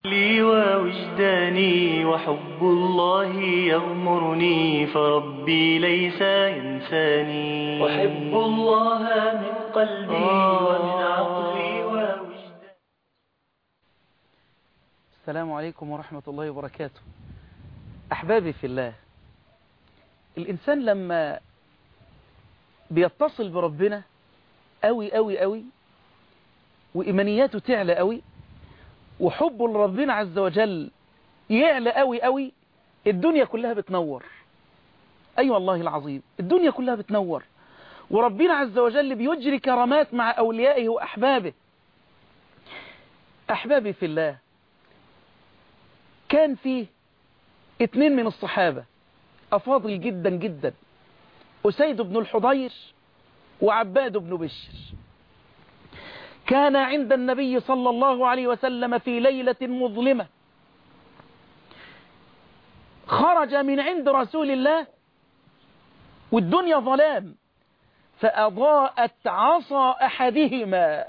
لي ووجداني وحب الله يغمرني فربي ليس ينساني أحب الله من قلبي ومن عقلي ووجداني السلام عليكم ورحمة الله وبركاته أحبابي في الله الإنسان لما بيتصل بربنا أوي أوي أوي وإيمانياته تعلى أوي وحبه لربنا عز وجل يعلى أوي أوي الدنيا كلها بتنور أي أيوة والله العظيم الدنيا كلها بتنور وربنا عز وجل بيجري كرامات مع أوليائه وأحبابه أحبابي في الله كان فيه اتنين من الصحابة أفاضل جدا جدا أسيد بن الحضير وعباد بن بشر كان عند النبي صلى الله عليه وسلم في ليلة مظلمة خرج من عند رسول الله والدنيا ظلام فأضاءت عصا أحدهما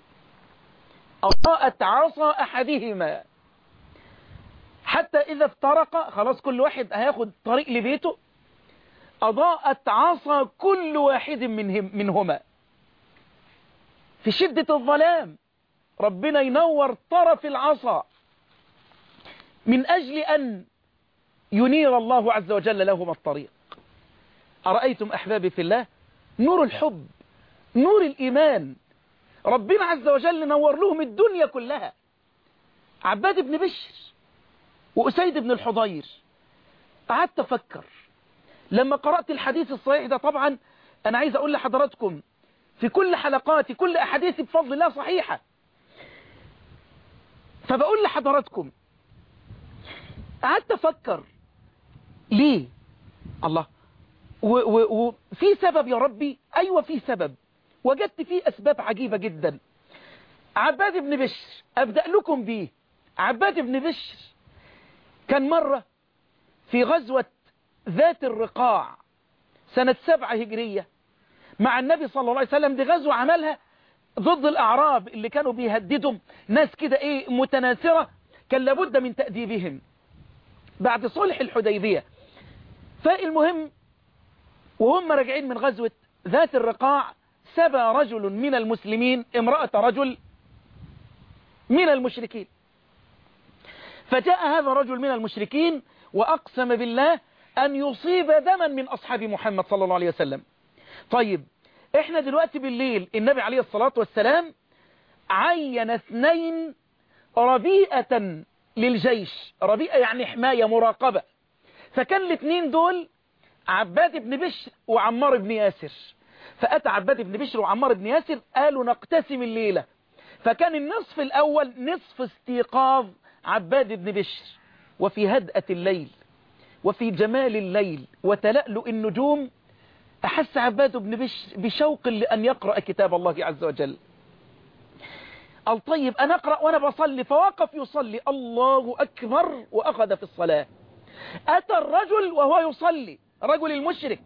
أضاءت عصا أحدهما حتى إذا افترق خلاص كل واحد هياخد طريق لبيته أضاءت عصا كل واحد منهم منهما في شدة الظلام ربنا ينور طرف العصا من أجل أن ينير الله عز وجل لهما الطريق أرأيتم أحبابي في الله نور الحب نور الإيمان ربنا عز وجل نور لهم الدنيا كلها عباد بن بشر وأسيد بن الحضير قعدت أفكر لما قرأت الحديث الصحيح ده طبعا أنا عايز أقول لحضراتكم في كل حلقاتي كل أحاديثي بفضل الله صحيحة فبقول لحضراتكم قعدت أفكر ليه الله وفي سبب يا ربي أيوة في سبب وجدت فيه أسباب عجيبة جدا عباد بن بشر أبدأ لكم بيه عباد بن بشر كان مرة في غزوة ذات الرقاع سنة سبعة هجرية مع النبي صلى الله عليه وسلم دي غزوة عملها ضد الأعراب اللي كانوا بيهددهم ناس كده إيه متناثرة كان لابد من تأديبهم بعد صلح الحديبية فالمهم وهم راجعين من غزوة ذات الرقاع سبى رجل من المسلمين امرأة رجل من المشركين فجاء هذا الرجل من المشركين وأقسم بالله أن يصيب دما من أصحاب محمد صلى الله عليه وسلم طيب احنا دلوقتي بالليل النبي عليه الصلاة والسلام عين اثنين ربيئة للجيش ربيئة يعني حماية مراقبة فكان الاثنين دول عباد بن بشر وعمار بن ياسر فأتى عباد بن بشر وعمار بن ياسر قالوا نقتسم الليلة فكان النصف الأول نصف استيقاظ عباد بن بشر وفي هدأة الليل وفي جمال الليل وتلألؤ النجوم أحس عباد بن بشر بشوق لأن يقرأ كتاب الله عز وجل قال طيب أنا أقرأ وأنا بصلي فوقف يصلي الله أكبر وأخذ في الصلاة أتى الرجل وهو يصلي رجل المشرك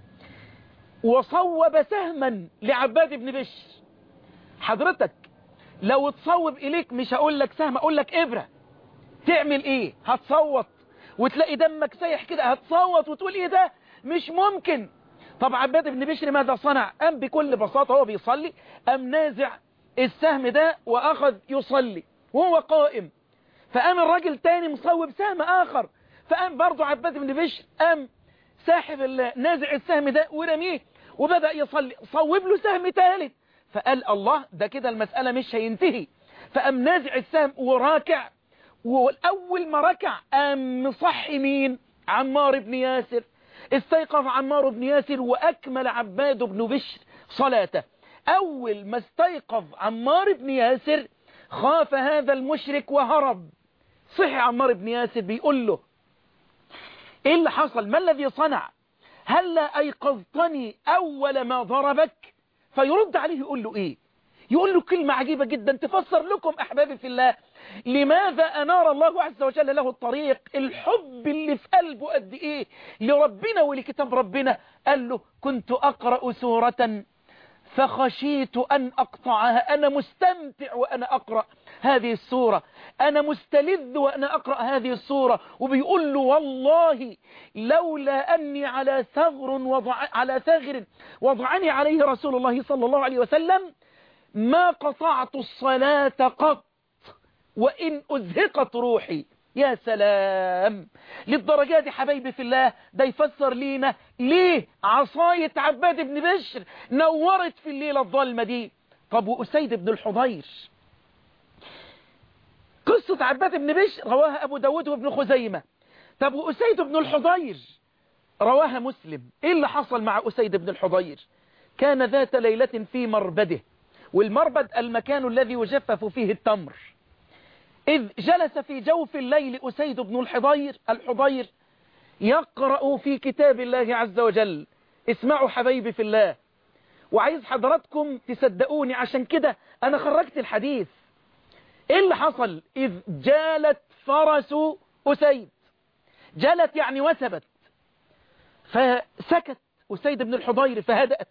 وصوب سهما لعباد بن بشر حضرتك لو تصوب إليك مش هقول لك سهم أقول لك إبرة تعمل إيه هتصوت وتلاقي دمك سايح كده هتصوت وتقول إيه ده مش ممكن طب عباد بن بشر ماذا صنع أم بكل بساطة هو بيصلي أم نازع السهم ده وأخذ يصلي وهو قائم فقام الراجل تاني مصوب سهم آخر فقام برضو عباد بن بشر قام ساحب نازع السهم ده ورميه وبدأ يصلي صوب له سهم ثالث فقال الله ده كده المسألة مش هينتهي فقام نازع السهم وراكع والأول ما ركع قام مصحي مين عمار بن ياسر استيقظ عمار بن ياسر وأكمل عباد بن بشر صلاته أول ما استيقظ عمار بن ياسر خاف هذا المشرك وهرب صحي عمار بن ياسر بيقول له ايه اللي حصل ما الذي صنع هل ايقظتني اول ما ضربك فيرد عليه يقول له ايه يقول له كلمة عجيبة جدا تفسر لكم احبابي في الله لماذا انار الله عز وجل له الطريق الحب اللي في قلبه قد ايه لربنا ولكتاب ربنا قال له كنت اقرأ سورة فخشيت أن أقطعها أنا مستمتع وأنا أقرأ هذه السورة أنا مستلذ وأنا أقرأ هذه السورة وبيقول له والله لولا أني على ثغر وضع على ثغر وضعني عليه رسول الله صلى الله عليه وسلم ما قطعت الصلاة قط وإن أزهقت روحي يا سلام للدرجة دي حبايبي في الله ده يفسر لينا ليه عصاية عباد بن بشر نورت في الليلة الظلمة دي طب وأسيد بن الحضير قصة عباد بن بشر رواها أبو داود وابن خزيمة طب وأسيد بن الحضير رواها مسلم إيه اللي حصل مع أسيد بن الحضير كان ذات ليلة في مربده والمربد المكان الذي يجفف فيه التمر إذ جلس في جوف الليل أسيد بن الحضير الحضير يقرأ في كتاب الله عز وجل اسمعوا حبايبي في الله وعايز حضراتكم تصدقوني عشان كده أنا خرجت الحديث إيه اللي حصل إذ جالت فرس أسيد جالت يعني وثبت فسكت أسيد بن الحضير فهدأت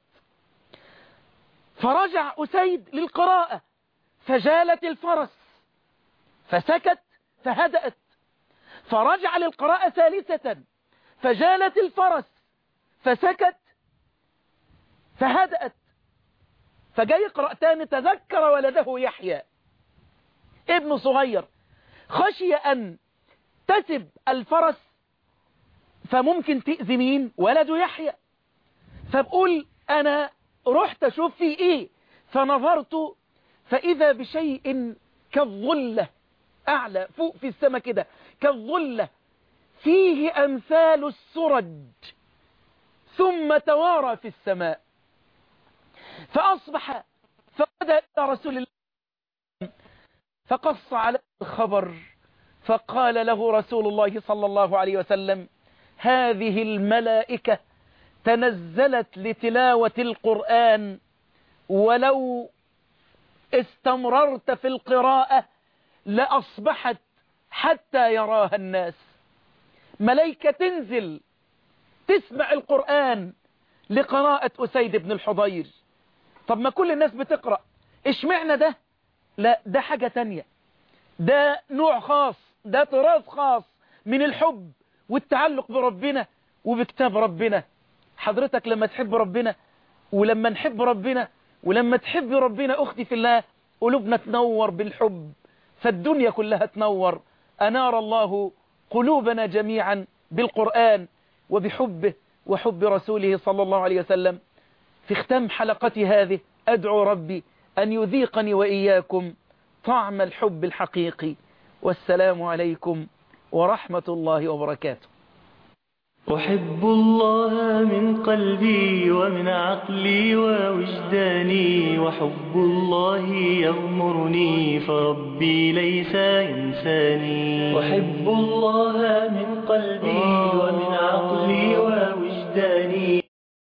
فرجع أسيد للقراءة فجالت الفرس فسكت فهدأت فرجع للقراءة ثالثة فجالت الفرس فسكت فهدأت فجاي يقرأ تاني تذكر ولده يحيى ابن صغير خشي أن تسب الفرس فممكن تأذي مين ولده يحيى فبقول أنا رحت أشوف فيه إيه فنظرت فإذا بشيء كالظلة أعلى فوق في السماء كده كالظلة فيه أمثال السرج ثم توارى في السماء فأصبح فبدأ إلى رسول الله فقص على الخبر فقال له رسول الله صلى الله عليه وسلم هذه الملائكة تنزلت لتلاوة القرآن ولو استمررت في القراءة لأصبحت حتى يراها الناس ملائكة تنزل تسمع القرآن لقراءة أسيد بن الحضير طب ما كل الناس بتقرأ اشمعنا ده لا ده حاجة تانية ده نوع خاص ده طراز خاص من الحب والتعلق بربنا وبكتاب ربنا حضرتك لما تحب ربنا ولما نحب ربنا ولما تحب ربنا أختي في الله قلوبنا تنور بالحب فالدنيا كلها تنور أنار الله قلوبنا جميعا بالقرآن وبحبه وحب رسوله صلى الله عليه وسلم في ختام حلقتي هذه أدعو ربي أن يذيقني وإياكم طعم الحب الحقيقي والسلام عليكم ورحمة الله وبركاته أحب الله من قلبي ومن عقلي ووجداني وحب الله يغمرني فربي ليس إنساني أحب الله من قلبي ومن عقلي ووجداني